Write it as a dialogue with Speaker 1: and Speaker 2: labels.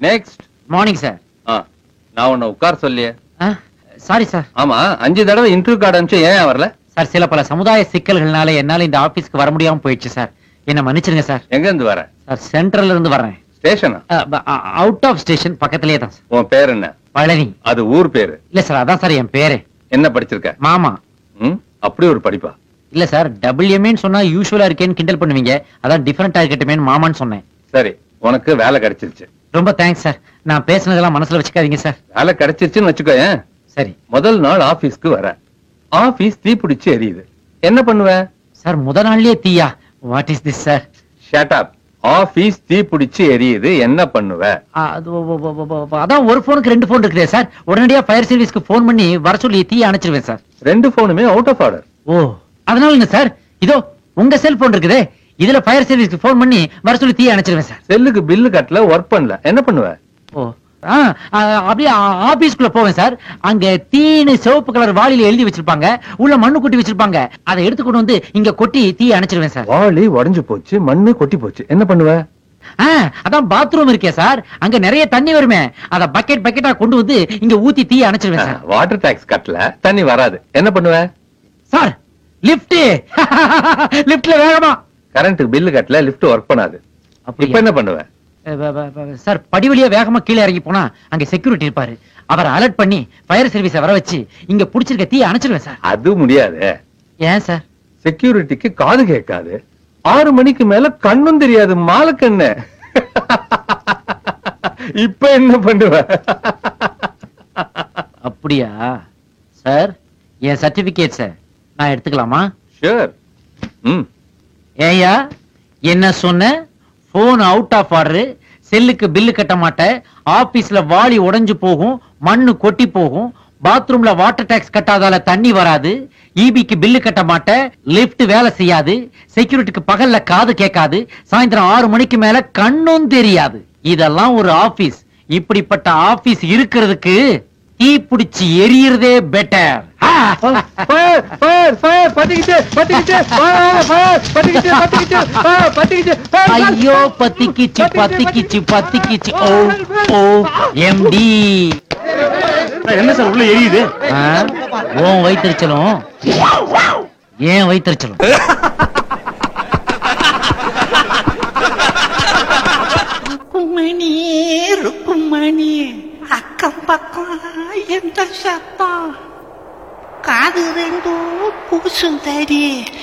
Speaker 1: Next
Speaker 2: morning sir
Speaker 1: ஆ நான் உன்னை உட்கார சொல்லியே
Speaker 2: சாரி சார்
Speaker 1: ஆமா அஞ்சு தடவை இன்டர்வியூ கார்டு அனுப்பிச்சு ஏன் வரல
Speaker 2: சார் சில பல சமுதாய சிக்கல்கள்னால என்னால இந்த ஆபீஸ்க்கு வர முடியாம போயிடுச்சு சார் என்ன மன்னிச்சிருங்க சார்
Speaker 1: எங்க இருந்து வர
Speaker 2: சார் சென்ட்ரல்ல இருந்து வர்றேன்
Speaker 1: ஸ்டேஷனா
Speaker 2: அவுட் ஆஃப் ஸ்டேஷன் பக்கத்திலேயே தான் சார்
Speaker 1: உன் பேர் என்ன
Speaker 2: பழனி
Speaker 1: அது ஊர் பேரு
Speaker 2: இல்ல சார் அதான் சார் என் பேரு
Speaker 1: என்ன படிச்சிருக்க
Speaker 2: மாமா
Speaker 1: ம் அப்படி ஒரு படிப்பா
Speaker 2: இல்ல சார் டபிள்யூஎம்ஏன்னு சொன்னா யூஸ்வலா இருக்கேன்னு கிண்டல் பண்ணுவீங்க அதான் டிஃபரெண்டா இருக்கட்டுமேன்னு மாமான்னு சொன்னேன்
Speaker 1: சரி உனக்கு வேலை கிடைச்சிருச்சு
Speaker 2: ரொம்ப தேங்க்ஸ் சார் நான் பேசுனதெல்லாம் மனசுல வச்சுக்காதீங்க சார்
Speaker 1: வேலை கிடைச்சிருச்சுன்னு வச்சுக்கோ ஏன்
Speaker 2: சரி
Speaker 1: முதல் நாள் ஆபீஸ்க்கு வர ஆபீஸ் தீப்பிடிச்சு எரியுது என்ன பண்ணுவ
Speaker 2: சார் முத நாள்லயே தீயா what is this sir
Speaker 1: shut up office தீப்பிடிச்சு எரியுது என்ன பண்ணுவ
Speaker 2: அது ஒ- ஒ- ஒ- ஒ- ஒ- அதான் ஒரு போனுக்கு ரெண்டு போன் இருக்குதே சார் உடனடியா ஃபயர் சர்வீஸ்க்கு ஃபோன் பண்ணி வர சொல்லி தீய அணைச்சிருவேன் சார்
Speaker 1: ரெண்டு போனுமே அவுட் ஆஃப் ஆர்டர்
Speaker 2: ஓ அதனால என்ன சார் இதோ உங்க செல்போன் இருக்குதே இதுல ஃபயர் சர்வீஸ்க்கு ஃபோன் பண்ணி வர சொல்லி தீய அணைச்சிருவேன் சார்
Speaker 1: செல்லுக்கு பில்லு கட்டல ஒர்க் பண்ணல என்ன பண்ணுவ
Speaker 2: ஓ ஆ, ஆ, அப்படியே ஆ- ஆபீஸ்க்குள்ள போவேன் சார் அங்க தீனு சிவப்பு கலர் வாளியில எழுதி வச்சிருப்பாங்க உள்ள மண்ணு கொட்டி வச்சிருப்பாங்க அதை எடுத்து கொண்டு வந்து இங்க கொட்டி தீய அணைச்சிருவேன் சார்
Speaker 1: வாளி உடைஞ்சு போச்சு மண்ணு கொட்டி போச்சு என்ன பண்ணுவ
Speaker 2: ஆ, அதான் பாத்ரூம் இருக்கே சார் அங்க நிறைய தண்ணி வருமே அத பக்கெட் பக்கெட்டா கொண்டு வந்து இங்க ஊத்தி தீய அணைச்சிருவேன் சார்
Speaker 1: வாட்டர் டாக்ஸ் கட்டல தண்ணி வராது என்ன பண்ணுவ
Speaker 2: சார் லிப்ட் லிப்ட்ல வேகமா
Speaker 1: கரண்ட் பில்லு கட்டல லிஃப்ட் ஒர்க் பண்ணாது இப்ப என்ன பண்ணுவ
Speaker 2: அஹ் வ- வ- வ- சார் படி வழியா வேகமா கீழே இறங்கி போனா அங்க செக்யூரிட்டி இருப்பாரு அவரை அலர்ட் பண்ணி ஃபயர் சர்வீஸ வர வச்சு இங்க புடிச்சிருக்க தீ அணைச்சிருவேன் சார்
Speaker 1: அது முடியாது
Speaker 2: ஏன் சார்
Speaker 1: செக்யூரிட்டிக்கு காது கேட்காது ஆறு மணிக்கு மேல கண்ணும் தெரியாது மாலக்கண்ணு இப்ப என்ன பண்ணுவ
Speaker 2: அப்படியா சார் என் சர்டிபிகேட் சார் நான் எடுத்துக்கலாமா
Speaker 1: ஷூர் ம்
Speaker 2: ஏயா என்ன சொன்ன போன் அவுட் ஆஃப் ஆர்டர் செல்லுக்கு பில்லு கட்ட மாட்டேன் ஆபீஸ்ல வாளி உடைஞ்சு போகும் மண்ணு கொட்டி போகும் பாத்ரூம்ல வாட்டர் டாக்ஸ் கட்டாதால தண்ணி வராது ஈபிக்கு பில்லு கட்ட மாட்டேன் லிஃப்ட் வேலை செய்யாது செக்யூரிட்டிக்கு பகல்ல காது கேட்காது சாயந்தரம் ஆறு மணிக்கு மேல கண்ணும் தெரியாது இதெல்லாம் ஒரு ஆபீஸ் இப்படிப்பட்ட ஆபீஸ் இருக்கிறதுக்கு தீ பிடிச்சி எரியறதே பெட்டர்
Speaker 1: ஃபயர் ஃபயர் ஃபயர் பத்திக்கிச்சு பத்திக்கிச்சு ஃபயர் ஃபயர் பத்திக்கிச்சு பத்திக்கிச்சு ஃபயர் பத்திக்கிச்சு ஃபயர், ஃபயர்,
Speaker 2: ஐயோ
Speaker 1: ஃபயர்.
Speaker 2: பத்திக்கிச்சு பத்திக்கிச்சு பத்திக்கிச்சு ஓ ஓ எம்டி
Speaker 3: என்ன சார் உள்ள எரியுது
Speaker 2: உன் வயிற்றுச்சலும் ஏன் வயிற்றுச்சலும்
Speaker 4: ருக்குமணி ருக்குமணி அக்கம் பக்கம் எந்த சத்தம் காது ரெண்டும் கூசும் தடி